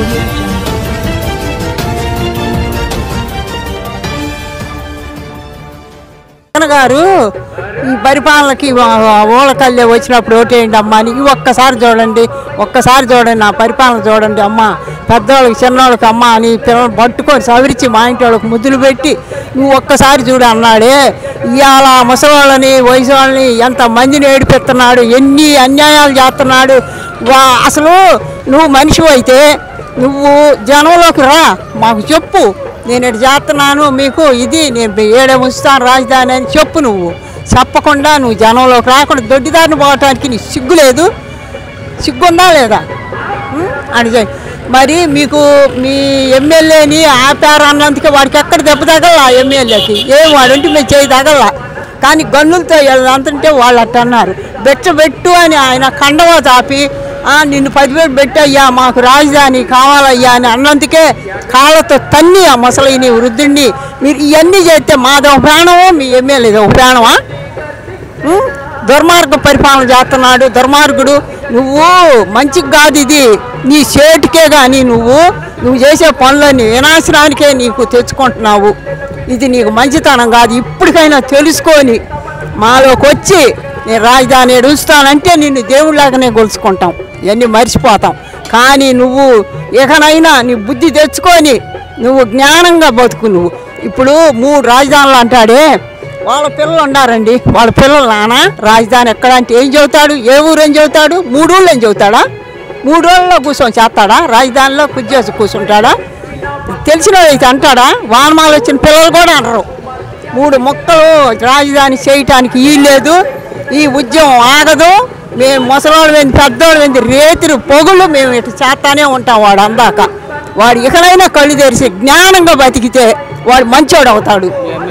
audio jungle. Jagan గారు ఈ పరిపాలనకి ఓలకల్లే వచ్చినప్పుడు ఓటేయండి అమ్మా అని ఈ ఒక్కసారి చూడండి ఒక్కసారి చూడండి నా పరిపాలన చూడండి అమ్మ పెద్దవాళ్ళకి చిన్నవాళ్ళకి అమ్మ అని పిల్లలు పట్టుకొని సవరించి మా ఇంటి వాళ్ళకి ముద్దులు పెట్టి నువ్వు ఒక్కసారి చూడు అన్నాడే ఇవాళ ముసలివాళ్ళని వయసు వాళ్ళని ఎంత మందిని ఏడిపిస్తున్నాడు ఎన్ని అన్యాయాలు చేస్తున్నాడు వా అసలు నువ్వు మనిషి అయితే నువ్వు జనంలోకి రా మాకు చెప్పు నేను ఇటు చేస్తున్నాను మీకు ఇది నేను ఏడే ఉంచుతాను రాజధాని అని చెప్పు నువ్వు చెప్పకుండా నువ్వు జనంలోకి రాకుండా దొడ్డిదారిని పోవటానికి నీకు సిగ్గు లేదు సిగ్గుందా లేదా ఉం? అని చెయ్. మరి మీకు మీ ఎమ్మెల్యేని ఆపారు అన్నందుకే వాడికి ఎక్కడ దెబ్బ తగల ఆ ఎమ్మెల్యేకి ఏం వాడంటే మేము చేయి తగల కానీ గన్నులతో అంతంటే వాళ్ళు అట్ట అన్నారు బెట్టబెట్టు అని ఆయన కండవా చాపి "ఆ, నిన్ను పదివేలు పెట్టయ్యా మాకు రాజధాని కావాలయ్యా అని అన్నందుకే కాళ్ళతో తన్ని ఆ ముసలిని వృద్ధుడిని మీరు ఇవన్నీ చేస్తే మాది ఒక ప్రాణమో మీ ఎమ్మెల్యేది ఒక ప్రాణమా ఉం? దుర్మార్గ పరిపాలన చేస్తున్నాడు దుర్మార్గుడు నువ్వు మంచికి కాదు ఇది నీ చేటుకే కానీ నువ్వు నువ్వు చేసే పనులన్నీ వినాశనానికే నీకు తెచ్చుకుంటున్నావు ఇది నీకు మంచితనం కాదు ఇప్పటికైనా తెలుసుకొని మాలోకి వచ్చి నేను రాజధాని ఉంచుతానంటే నిన్ను దేవుళ్ళలాగానే గొలుచుకుంటాం ఇవన్నీ మర్చిపోతాం కానీ నువ్వు ఇకనైనా నీ బుద్ధి తెచ్చుకొని నువ్వు జ్ఞానంగా బతుకు నువ్వు ఇప్పుడు మూడు రాజధానులు అంటాడే వాళ్ళ పిల్లలు ఉన్నారండి వాళ్ళ పిల్లలు నాన్న రాజధాని ఎక్కడ అంటే ఏం చెబుతాడు ఏ ఊరు ఏం చెబుతాడు మూడు ఊళ్ళు ఏం చెబుతాడా మూడు రోజుల్లో కూర్చొని చేస్తాడా రాజధానిలో కుజ్జేసి కూర్చుంటాడా తెలిసిన అయితే అంటాడా వానమాలు వచ్చిన పిల్లలు కూడా అనరు మూడు మొక్కలు రాజధాని చేయటానికి ఈ లేదు ఈ ఉద్యమం ఆగదు మేము ముసలోళ్ళు ఏంది పెద్దోళ్ళు ఏంది రేతిరి పొగులు మేము ఇటు చేస్తానే ఉంటాం వాడు అందాక వాడు ఇకనైనా కళ్ళు తెరిచి జ్ఞానంగా బతికితే వాడు మంచోడు అవుతాడు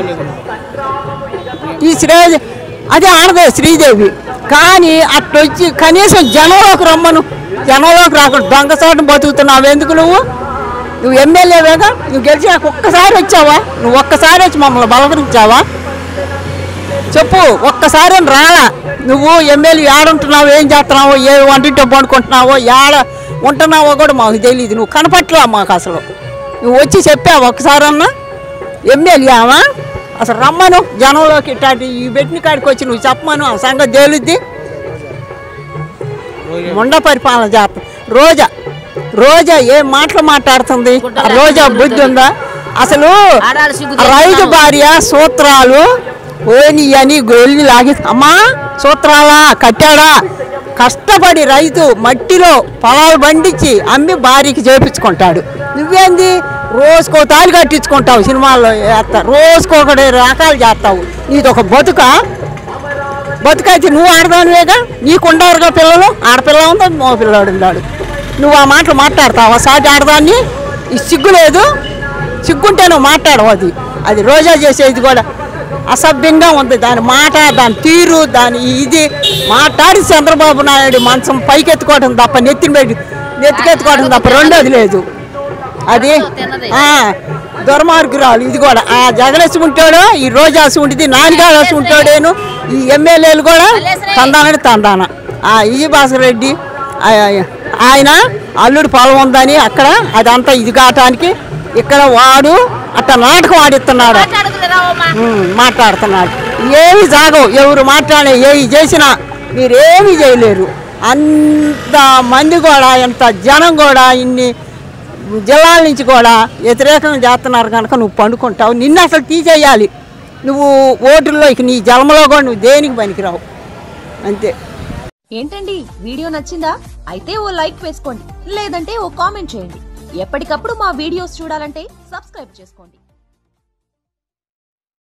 ఈ శ్రీ అదే ఆడదే శ్రీదేవి కానీ అట్టొచ్చి కనీసం జనంలోకి రమ్మను జనంలోకి రాకుండా దొంగసాటును బతుకుతున్నావు ఎందుకు నువ్వు నువ్వు ఎమ్మెల్యేవేగా నువ్వు గెలిచాక ఒక్కసారి వచ్చావా నువ్వు ఒక్కసారి వచ్చి మమ్మల్ని బలకరించావా చెప్పు ఒక్కసారి రాలా నువ్వు ఎమ్మెల్యే ఏడుంటున్నావు ఏం చేస్తున్నావో ఏ వంటింటో పడుకుంటున్నావో ఏడ ఉంటున్నావో కూడా మాకు తెలియదు నువ్వు కనపట్లా మాకు అసలు నువ్వు వచ్చి చెప్పావు ఒక్కసారన్నా ఎమ్మెల్యేవా అసలు రమ్మను జనంలోకి ఇట్లాంటి ఈ పెట్టిన కాడికి వచ్చి నువ్వు చెప్పమను ఆ సంగతి తేలుద్ది ముండ పరిపాలన చేస్తా రోజా రోజా ఏం మాటలు మాట్లాడుతుంది ఆ రోజా బుద్ధి ఉందా అసలు ఆడాలి సిగ్గు ఆ రైతు భార్య సూత్రాలు ఓని అని గొల్లి లాగి అమ్మా సూత్రాలా కట్టాడా కష్టపడి రైతు మట్టిలో పొలాలు పండించి అమ్మి భార్యకి చేపించుకుంటాడు నువ్వేంది రోజుకో తాళి కట్టించుకుంటావు సినిమాల్లో వేస్తా రోజుకొకటి రకాలు చేస్తావు నీది ఒక బతుక బతుకైతే నువ్వు ఆడదానివేగా నీకు ఉండరుగా పిల్లలు ఆడపిల్ల ఉంది మగ పిల్లడు ఉన్నాడు నువ్వు ఆ మాటలు మాట్లాడతావా సాటి ఆడదాన్ని ఈ సిగ్గు లేదు సిగ్గుంటే నువ్వు మాట్లాడవు అది అది రోజా చేసేది కూడా అసభ్యంగా ఉంది దాని మాట దాని తీరు దాని ఇది మాట్లాడి చంద్రబాబు నాయుడు మంచం పైకెత్తుకోవడం తప్ప నెత్తిన పెట్టి నెత్తికెత్తుకోవడం తప్ప రెండోది లేదు అది ఆ, దుర్మార్గురాలు ఇది కూడా ఆ జగనేసి ఉంటాడు ఈ రోజాసి ఉంటుంది నాన్నగారు ఉంటాడేను ఈ ఎమ్మెల్యేలు కూడా తందానని తందాన ఆ ఈ భాస్కర్ రెడ్డి ఆ- ఆయన అల్లుడు పొలం ఉందని అక్కడ అదంతా ఇది కావటానికి ఇక్కడ వాడు అట్ట నాటకం ఆడిస్తున్నాడు ఉమ్, మాట్లాడుతున్నాడు ఏమి జాగవు ఎవరు మాట్లాడే ఏమి చేసినా మీరేమీ చేయలేరు అంత మంది కూడా ఎంత జనం కూడా ఇన్ని జిల్లాల నుంచి కూడా వ్యతిరేకంగా చేస్తున్నారు కనుక నువ్వు పండుకుంటావు నిన్ను అసలు తీసేయాలి నువ్వు ఓటుల్లో ఇక నీ జన్మలో కూడా నువ్వు దేనికి పనికిరావు అంతే ఏంటండి వీడియో నచ్చిందా అయితే ఓ లైక్ వేసుకోండి లేదంటే ఓ కామెంట్ చేయండి ఎప్పటికప్పుడు మా వీడియోస్ చూడాలంటే సబ్స్క్రైబ్ చేసుకోండి